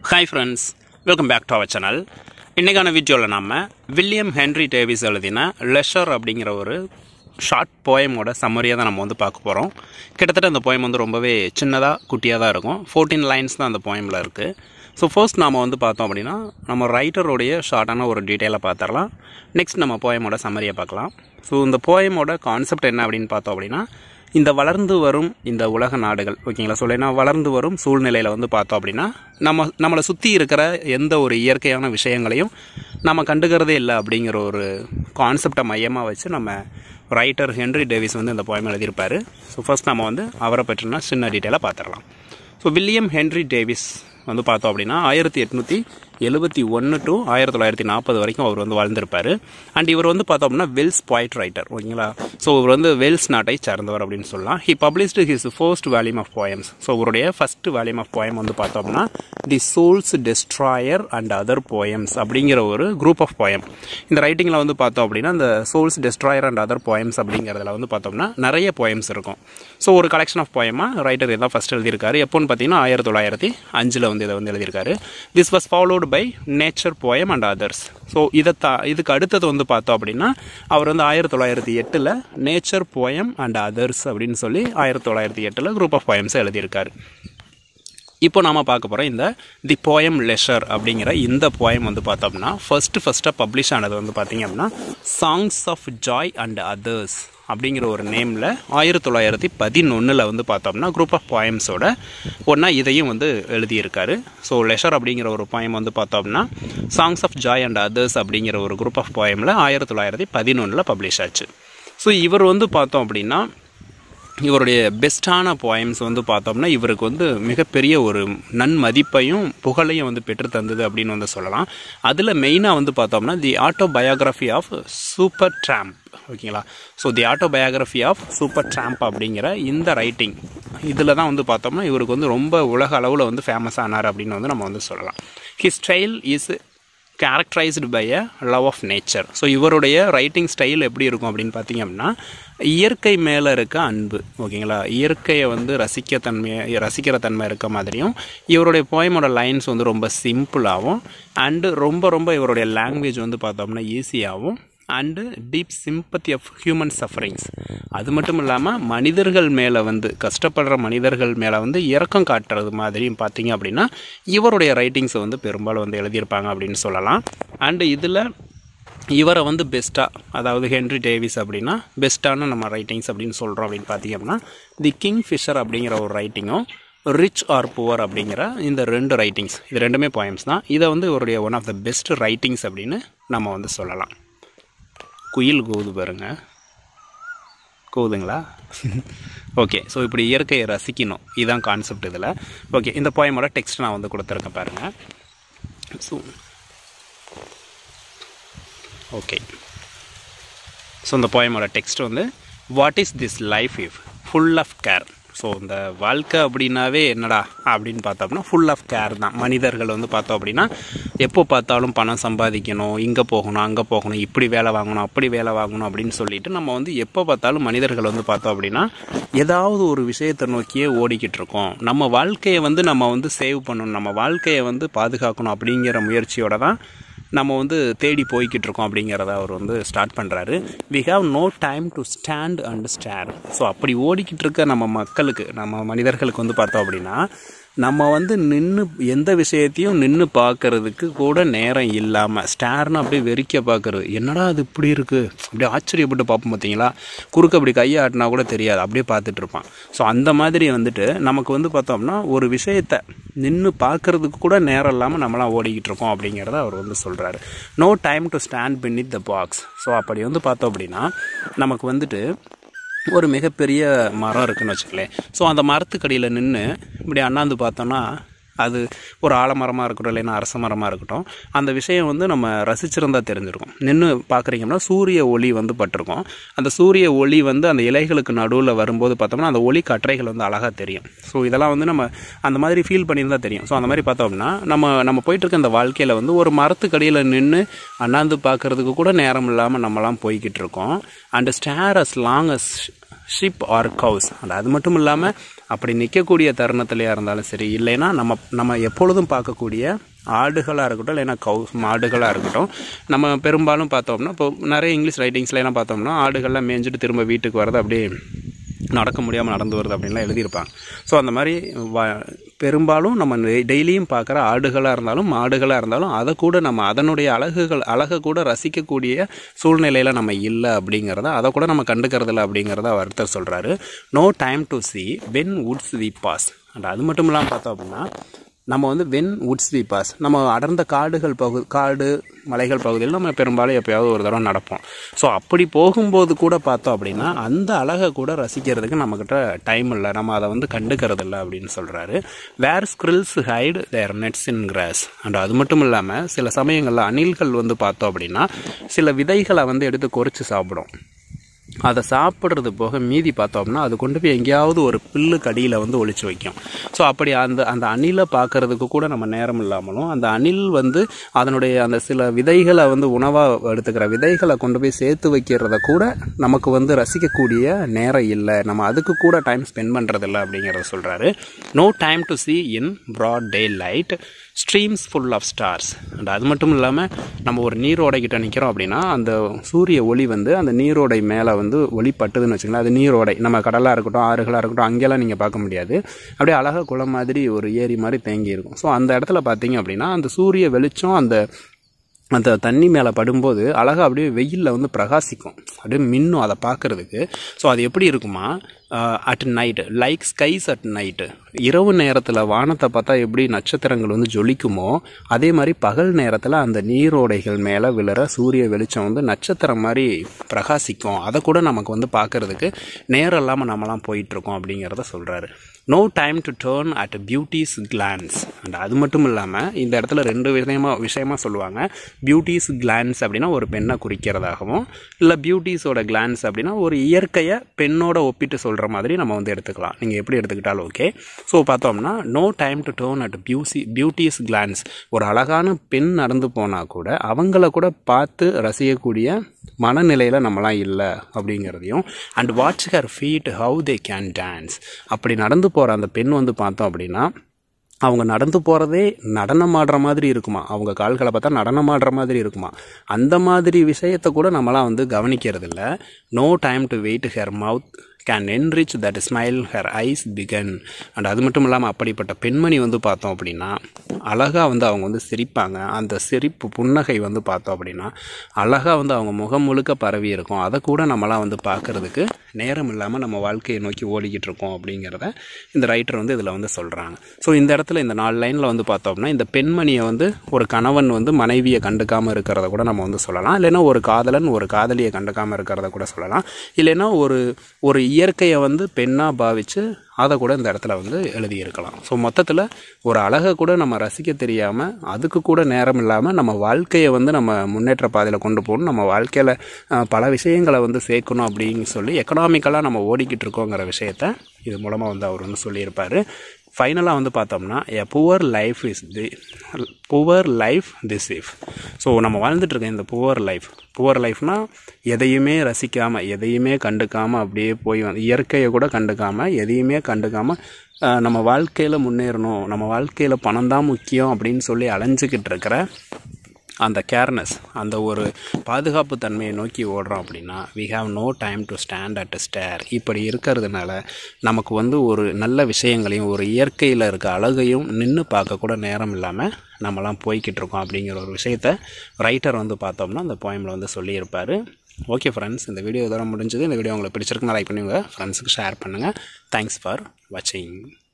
hi friends welcome back to our channel இன்றைக்கான வீடியோவில் நம்ம வில்லியம் ஹென்ரி டேவிஸ் எழுதின லெஷர் அப்படிங்கிற ஒரு ஷார்ட் போயமோட சம்மரியாக தான் நம்ம வந்து பார்க்க போகிறோம் கிட்டத்தட்ட அந்த போயம் வந்து ரொம்பவே சின்னதாக குட்டியாக தான் இருக்கும் ஃபோர்டீன் லைன்ஸ் தான் அந்த போயமில் இருக்குது ஸோ ஃபர்ஸ்ட் நாம் வந்து பார்த்தோம் அப்படின்னா நம்ம ரைட்டருடைய ஷார்ட்டான ஒரு டீட்டெயிலை பார்த்துடலாம் நெக்ஸ்ட் நம்ம போயமோட சம்மரியை பார்க்கலாம் ஸோ இந்த போயமோட கான்செப்ட் என்ன அப்படின்னு பார்த்தோம் அப்படின்னா இந்த வளர்ந்து வரும் இந்த உலக நாடுகள் ஓகேங்களா சொல்லேன்னா வளர்ந்து வரும் சூழ்நிலையில் வந்து பார்த்தோம் அப்படின்னா நம்ம நம்மளை சுற்றி இருக்கிற எந்த ஒரு இயற்கையான விஷயங்களையும் நம்ம கண்டுக்கிறதே இல்லை அப்படிங்கிற ஒரு கான்செப்டை மையமாக வச்சு நம்ம ரைட்டர் ஹென்ரி டேவிஸ் வந்து இந்த போயம் எழுதியிருப்பார் ஸோ ஃபர்ஸ்ட் நம்ம வந்து அவரை பற்றின சின்ன டீட்டெயிலாக பார்த்துடலாம் ஸோ வில்லியம் ஹென்ரி டேவிஸ் வந்து பார்த்தோம் அப்படின்னா ஆயிரத்தி எட்நூற்றி எழுபத்தி ஒன்று டு ஆயிரத்தி தொள்ளாயிரத்தி நாற்பது வரைக்கும் அவர் வந்து வாழ்ந்திருப்பார் அண்ட் இவர் வந்து பார்த்தோம் அப்படின்னா வெல்ஸ் பாய்ட் ரைட்டர் ஓகேங்களா ஸோ இவர் வந்து வெல்ஸ் நாட்டை சார்ந்தவர் அப்படின்னு சொல்லலாம் he published his first volume of poems so இவருடைய ஃபர்ஸ்ட் வேல்யூம் ஆஃப் போயம் வந்து பார்த்தோம் அப்படின்னா the Soul's destroyer and other poems அப்படிங்கிற ஒரு குரூப் ஆஃப் போயம் இந்த ரைட்டிங்கில் வந்து பார்த்தோம் அப்படின்னா இந்த Soul's destroyer and other poems அப்படிங்கிறதுல வந்து பார்த்தோம்னா நிறைய போயம்ஸ் இருக்கும் ஸோ ஒரு கலெக்ஷன் ஆஃப் போயமாக ரைட்டர் இதான் ஃபஸ்ட் எழுதியிருக்காரு எப்போன்னு பார்த்தீங்கன்னா ஆயிரத்தி தொள்ளாயிரத்தி அஞ்சில் வந்து இதை வந்து எழுதியிருக்காரு this was followed by nature poems and others so இதை தா இதுக்கு அடுத்தது வந்து பார்த்தோம் அப்படின்னா அவர் வந்து ஆயிரத்தி தொள்ளாயிரத்தி எட்டில் நேச்சர் போயம் அண்ட் அதர்ஸ் அப்படின்னு சொல்லி ஆயிரத்தி தொள்ளாயிரத்தி எட்டில் குரூப் ஆஃப் போயம்ஸை எழுதியிருக்காரு இப்போ நாம பார்க்க போகிறோம் இந்த தி போயம் லெஷர் அப்படிங்கிற இந்த போயம் வந்து பார்த்தோம்னா ஃபர்ஸ்ட் ஃபர்ஸ்ட்டாக பப்ளிஷ் ஆனது வந்து பார்த்தீங்க அப்படின்னா songs of joy and others அப்படிங்கிற ஒரு நேமில் ஆயிரத்தி தொள்ளாயிரத்தி பதினொன்றில் வந்து பார்த்தோம்னா குரூப் ஆஃப் போயம்ஸோட ஒன்றா இதையும் வந்து எழுதியிருக்காரு ஸோ லெஷர் அப்படிங்கிற ஒரு போயம் வந்து பார்த்தோம்னா songs of joy and others அப்படிங்கிற ஒரு குரூப் ஆஃப் போயமில் ஆயிரத்தி தொள்ளாயிரத்தி பதினொன்றில் பப்ளிஷ் ஆச்சு ஸோ இவர் வந்து பார்த்தோம் அப்படின்னா இவருடைய பெஸ்ட்டான போயம்ஸ் வந்து பார்த்தோம்னா இவருக்கு வந்து மிகப்பெரிய ஒரு நன்மதிப்பையும் புகழையும் வந்து பெற்று தந்தது அப்படின்னு வந்து சொல்லலாம் அதில் மெயினாக வந்து பார்த்தோம்னா the autobiography of super tramp ஓகேங்களா so the autobiography of super tramp அப்படிங்கிற இந்த ரைட்டிங் இதில் தான் வந்து பார்த்தோம்னா இவருக்கு வந்து ரொம்ப உலக அளவில் வந்து ஃபேமஸ் ஆனார் அப்படின்னு வந்து நம்ம வந்து சொல்லலாம் his style is characterized by a love of nature so இவருடைய ரைட்டிங் ஸ்டைல் எப்படி இருக்கும் அப்படின்னு பார்த்தீங்க அப்படின்னா இயற்கை மேலே இருக்க அன்பு ஓகேங்களா இயற்கையை வந்து ரசிக்க தன்மையை ரசிக்கிற தன்மை இருக்க மாதிரியும் இவருடைய போயமோட லைன்ஸ் வந்து ரொம்ப சிம்பிளாகவும் அண்டு ரொம்ப ரொம்ப இவருடைய லாங்குவேஜ் வந்து பார்த்தோம்னா ஈஸியாகவும் and deep sympathy of human sufferings அது மட்டும் இல்லாமல் மனிதர்கள் மேலே வந்து கஷ்டப்படுற மனிதர்கள் மேலே வந்து இரக்கம் காட்டுறது மாதிரியும் பார்த்தீங்க அப்படின்னா இவருடைய ரைட்டிங்ஸை வந்து பெரும்பாலும் வந்து எழுதியிருப்பாங்க அப்படின்னு சொல்லலாம் அண்டு இதில் இவரை வந்து பெஸ்ட்டாக அதாவது ஹென்ரி டேவிஸ் அப்படின்னா பெஸ்ட்டான நம்ம ரைட்டிங்ஸ் அப்படின்னு சொல்கிறோம் அப்படின்னு பார்த்தீங்க அப்படின்னா தி கிங் ஃபிஷர் அப்படிங்கிற ஒரு ரைட்டிங்கும் ரிச் ஆர் புவர் அப்படிங்கிற இந்த ரெண்டு ரைட்டிங்ஸ் இது ரெண்டுமே போயம்ஸ் தான் இதை வந்து இவருடைய one of the best writings அப்படின்னு நம்ம வந்து சொல்லலாம் குயில் கூது பாருங்க கூதுங்களா ஓகே ஸோ இப்படி இயற்கையை ரசிக்கணும் இதுதான் கான்செப்ட் இதில் ஓகே இந்த போயமோட டெக்ஸ்ட் நான் வந்து கொடுத்துருக்கேன் பாருங்கள் ஸோ ஓகே ஸோ இந்த போயமோட டெக்ஸ்ட் வந்து what is this life if full of care so இந்த வாழ்க்கை அப்படின்னாவே என்னடா அப்படின்னு பார்த்தோம்னா ஃபுல் ஆஃப் கேர் தான் மனிதர்கள் வந்து பார்த்தோம் அப்படின்னா எப்போ பார்த்தாலும் பணம் சம்பாதிக்கணும் இங்கே போகணும் அங்கே போகணும் இப்படி வேலை வாங்கணும் அப்படி வேலை வாங்கணும் அப்படின்னு சொல்லிட்டு நம்ம வந்து எப்போ பார்த்தாலும் மனிதர்கள் வந்து பார்த்தோம் அப்படின்னா ஏதாவது ஒரு விஷயத்தை நோக்கியே ஓடிக்கிட்டு இருக்கோம் நம்ம வாழ்க்கையை வந்து நம்ம வந்து சேவ் பண்ணணும் நம்ம வாழ்க்கையை வந்து பாதுகாக்கணும் அப்படிங்கிற முயற்சியோட தான் நம்ம வந்து தேடி போய்கிட்டு இருக்கோம் அப்படிங்கிறத அவர் வந்து ஸ்டார்ட் பண்ணுறாரு we have no time to stand and stare so அப்படி ஓடிக்கிட்டு இருக்க நம்ம மக்களுக்கு நம்ம மனிதர்களுக்கு வந்து பார்த்தோம் அப்படின்னா நம்ம வந்து நின்று எந்த விஷயத்தையும் நின்று பார்க்கறதுக்கு கூட நேரம் இல்லாமல் ஸ்டார்னு அப்படியே வெறிக்க பார்க்கறது என்னடா அது இப்படி இருக்குது அப்படியே ஆச்சரியப்பட்டு பார்ப்போம் பார்த்தீங்களா குறுக்க அப்படி கையை ஆட்டினா கூட தெரியாது அப்படியே பார்த்துட்டு இருப்பான் ஸோ அந்த மாதிரி வந்துட்டு நமக்கு வந்து பார்த்தோம்னா ஒரு விஷயத்தை நின்று பார்க்கறதுக்கு கூட நேரம் இல்லாமல் நம்மளாம் ஓடிக்கிட்டு இருக்கோம் அப்படிங்கிறத அவர் வந்து சொல்கிறாரு no time to stand beneath the boughs so அப்படி வந்து பார்த்தோம் அப்படின்னா நமக்கு வந்துட்டு ஒரு மிகப்பெரிய மரம் இருக்குன்னு வச்சுக்கலேன் ஸோ அந்த மரத்துக்கடியில் நின்று இப்படி அண்ணாந்து பார்த்தோன்னா அது ஒரு ஆலமரமாக இருக்கட்டும் இல்லைன்னா அரச மரமாக இருக்கட்டும் அந்த விஷயம் வந்து நம்ம ரசிச்சிருந்தா தெரிஞ்சிருக்கும் நின்று பார்க்குறீங்கன்னா சூரிய ஒளி வந்து பட்டிருக்கும் அந்த சூரிய ஒளி வந்து அந்த இலைகளுக்கு நடுவில் வரும்போது பார்த்தோம்னா அந்த ஒளி கற்றைகள் வந்து அழகாக தெரியும் ஸோ இதெல்லாம் வந்து நம்ம அந்த மாதிரி ஃபீல் பண்ணியிருந்தா தெரியும் ஸோ அந்த மாதிரி பார்த்தோம்னா நம்ம நம்ம போயிட்டு இருக்க இந்த வாழ்க்கையில் வந்து ஒரு மரத்துக்கடியில் நின்று அண்ணாந்து பார்க்கறதுக்கு கூட நேரம் இல்லாமல் நம்மலாம் போய்கிட்டு இருக்கோம் and stare as long as sheep or cows and அது மட்டும் இல்லாமல் அப்படி நிற்கக்கூடிய தருணத்திலையாக இருந்தாலும் சரி இல்லைன்னா நம்ம நம்ம எப்பொழுதும் பார்க்கக்கூடிய ஆடுகளாக இருக்கட்டும் இல்லைன்னா கவுஸ் மாடுகளாக இருக்கட்டும் நம்ம பெரும்பாலும் பார்த்தோம்னா இப்போ நிறைய இங்கிலீஷ் ரைட்டிங்ஸ்லாம் பார்த்தோம்னா ஆடுகள்லாம் மேய்ஞ்சிட்டு திரும்ப வீட்டுக்கு வரது அப்படியே நடக்க முடியாமல் நடந்து வருது அப்படின்லாம் எழுதியிருப்பாங்க ஸோ அந்த மாதிரி வ பெரும்பாலும் நம்ம டெய்லியும் பார்க்குற ஆடுகளாக இருந்தாலும் மாடுகளாக இருந்தாலும் அதை கூட நம்ம அதனுடைய அழகுகள் அழகை கூட ரசிக்கக்கூடிய சூழ்நிலையில் நம்ம இல்லை அப்படிங்கிறத அதை கூட நம்ம கண்டுக்கிறதில்ல அப்படிங்கிறத ஒருத்தர் சொல்கிறாரு no time to see when woods we pass and அது மட்டும் இல்லாமல் பார்த்தோம் அப்படின்னா நம்ம வந்து வென் வுட்ஸ் வி பாஸ் நம்ம அடர்ந்த காடுகள் பகு காடு மலைகள் பகுதியில் நம்ம பெரும்பாலும் எப்போயாவது ஒரு தடவை நடப்போம் ஸோ அப்படி போகும்போது கூட பார்த்தோம் அப்படின்னா அந்த அழகை கூட ரசிக்கிறதுக்கு நம்மக்கிட்ட டைம் இல்லை நம்ம அதை வந்து கண்டுக்கிறது இல்லை அப்படின்னு சொல்கிறாரு where squirrels hide their nuts in grass and அது மட்டும் இல்லாமல் சில சமயங்களில் அணில்கள் வந்து பார்த்தோம் அப்படின்னா சில விதைகளை வந்து எடுத்து கொறித்து சாப்பிடும் அதை சாப்பிட்றது போக மீதி பார்த்தோம்னா அது கொண்டு போய் எங்கேயாவது ஒரு பில்லுக்கு அடியில் வந்து ஒளிச்சு வைக்கும் ஸோ அப்படி அந்த அந்த அணிலை பார்க்கறதுக்கு கூட நம்ம நேரம் இல்லாமலும் அந்த அணில் வந்து அதனுடைய அந்த சில விதைகளை வந்து உணவாக எடுத்துக்கிற விதைகளை கொண்டு போய் சேர்த்து வைக்கிறத கூட நமக்கு வந்து ரசிக்கக்கூடிய நேரம் இல்லை நம்ம அதுக்கு கூட டைம் ஸ்பெண்ட் பண்ணுறதில்ல அப்படிங்கிறத சொல்கிறாரு no time to see in broad daylight streams full of stars and அது மட்டும் இல்லாமல் நம்ம ஒரு நீரோடை கிட்ட நிற்கிறோம் அப்படின்னா அந்த சூரிய ஒளி வந்து அந்த நீரோடை மேலே வந்து ஒளி பட்டுதுன்னு வச்சுக்கலாம் அது நீரோடை நம்ம கடலாக இருக்கட்டும் ஆறுகளாக இருக்கட்டும் அங்கெல்லாம் நீங்கள் பார்க்க முடியாது அப்படியே அழகாக குளம் மாதிரி ஒரு ஏரி மாதிரி தேங்கி இருக்கும் ஸோ அந்த இடத்துல பார்த்தீங்க அப்படின்னா அந்த சூரிய வெளிச்சம் அந்த அந்த தண்ணி மேலே படும்போது அழகாக அப்படியே வெயிலில் வந்து பிரகாசிக்கும் அப்படியே மின்னும் அதை பார்க்குறதுக்கு ஸோ அது எப்படி இருக்குமா at night like skies at night இரவு நேரத்தில் வானத்தை பார்த்தா எப்படி நட்சத்திரங்கள் வந்து ஜொலிக்குமோ அதே மாதிரி பகல் நேரத்தில் அந்த நீரோடைகள் மேலே விழுற சூரிய வெளிச்சம் வந்து நட்சத்திரம் மாதிரி பிரகாசிக்கும் அதை கூட நமக்கு வந்து பார்க்குறதுக்கு நேரம் இல்லாமல் நம்மலாம் போயிட்டுருக்கோம் அப்படிங்கிறத சொல்கிறாரு no time to turn at beauty's glance and அது மட்டும் இல்லாமல் இந்த இடத்துல ரெண்டு விஷயமா விஷயமா சொல்லுவாங்க பியூட்டிஸ் கிளான்ஸ் அப்படின்னா ஒரு பெண்ணை குறிக்கிறதாகவும் இல்லை பியூட்டிஸோட கிளான்ஸ் அப்படின்னா ஒரு இயற்கையை பெண்ணோட ஒப்பிட்டு சொல்கிற மாதிரி நம்ம வந்து எடுத்துக்கலாம் நீங்கள் எப்படி எடுத்துக்கிட்டாலும் ஓகே ஸோ பார்த்தோம்னா no time to turn at beauty beauty's glance ஒரு அழகான பெண் நடந்து போனால் கூட அவங்கள கூட பார்த்து ரசிக்கக்கூடிய மனநிலையில் நம்மலாம் இல்லை அப்படிங்கிறதையும் and watch her feet how they can dance அப்படி நடந்து போகிற அந்த பெண் வந்து பார்த்தோம் அப்படின்னா அவங்க நடந்து போகிறதே நடனம் ஆடுற மாதிரி இருக்குமா அவங்க கால்களை பார்த்தா நடனம் ஆடுற மாதிரி இருக்குமா அந்த மாதிரி விஷயத்தை கூட நம்மளாம் வந்து கவனிக்கிறது இல்லை no time to wait her mouth can enrich that smile her eyes began and அது மட்டும் இல்லாமல் அப்படிப்பட்ட பெண்மணி வந்து பார்த்தோம் அப்படின்னா அழகாக வந்து அவங்க வந்து சிரிப்பாங்க அந்த சிரிப்பு புன்னகை வந்து பார்த்தோம் அப்படின்னா அழகாக வந்து அவங்க முகம் முழுக்க பரவி இருக்கும் அதை கூட நம்மளாம் வந்து பார்க்கறதுக்கு நேரம் இல்லாமல் நம்ம வாழ்க்கையை நோக்கி ஓடிக்கிட்டு இருக்கோம் அப்படிங்கிறத இந்த ரைட்டர் வந்து இதில் வந்து சொல்கிறாங்க ஸோ இந்த இடத்துல இந்த நாலு லைனில் வந்து பார்த்தோம்னா இந்த பெண்மணியை வந்து ஒரு கணவன் வந்து மனைவியை கண்டுக்காமல் இருக்கிறத கூட நம்ம வந்து சொல்லலாம் இல்லைன்னா ஒரு காதலன் ஒரு காதலியை கண்டுக்காமல் இருக்கிறத கூட சொல்லலாம் இல்லைன்னா ஒரு ஒரு இயற்கையை வந்து பெண்ணாக பாவித்து அதை கூட இந்த இடத்துல வந்து எழுதியிருக்கலாம் ஸோ மொத்தத்தில் ஒரு அழகை கூட நம்ம ரசிக்க தெரியாமல் அதுக்கு கூட நேரம் இல்லாமல் நம்ம வாழ்க்கையை வந்து நம்ம முன்னேற்ற பாதையில் கொண்டு போகணும் நம்ம வாழ்க்கையில் அஹ், பல விஷயங்களை வந்து சேர்க்கணும் அப்படின்னு சொல்லி எக்கனாமிக்கலாக நம்ம ஓடிக்கிட்டு இருக்கோங்கிற விஷயத்த இது மூலமாக வந்து அவர் வந்து சொல்லியிருப்பார் ஃபைனலாக வந்து பார்த்தோம்னா a poor life is the poor life this if so நம்ம வாழ்ந்துட்டு இருக்க இந்த புவர் லைஃப் புவர் லைஃப்னால் எதையுமே ரசிக்காமல் எதையுமே கண்டுக்காமல் அப்படியே போய் வந்து இயற்கையை கூட கண்டுக்காமல் எதையுமே கண்டுக்காமல் அஹ், நம்ம வாழ்க்கையில் முன்னேறணும் நம்ம வாழ்க்கையில் பணம் தான் முக்கியம் அப்படின்னு சொல்லி அலைஞ்சிக்கிட்டு இருக்கிற அந்த கேர்னஸ் அந்த ஒரு பாதுகாப்பு தன்மையை நோக்கி ஓடுறோம் அப்படின்னா we have no time to stand at stare இப்படி இருக்கிறதுனால நமக்கு வந்து ஒரு நல்ல விஷயங்களையும் ஒரு இயற்கையில் இருக்க அழகையும் நின்று பார்க்க கூட நேரம் இல்லாமல் நம்மலாம் போய்கிட்டு இருக்கோம் அப்படிங்கிற ஒரு விஷயத்த ரைட்டர் வந்து பார்த்தோம்னா அந்த போயமில் வந்து சொல்லியிருப்பார் ஓகே ஃப்ரெண்ட்ஸ் இந்த வீடியோ இதோட முடிஞ்சது இந்த வீடியோ உங்களுக்கு பிடிச்சிருக்குன்னா லைக் பண்ணுங்க ஃப்ரெண்ட்ஸுக்கு ஷேர் பண்ணுங்கள் தேங்க்ஸ் ஃபார் வாட்சிங்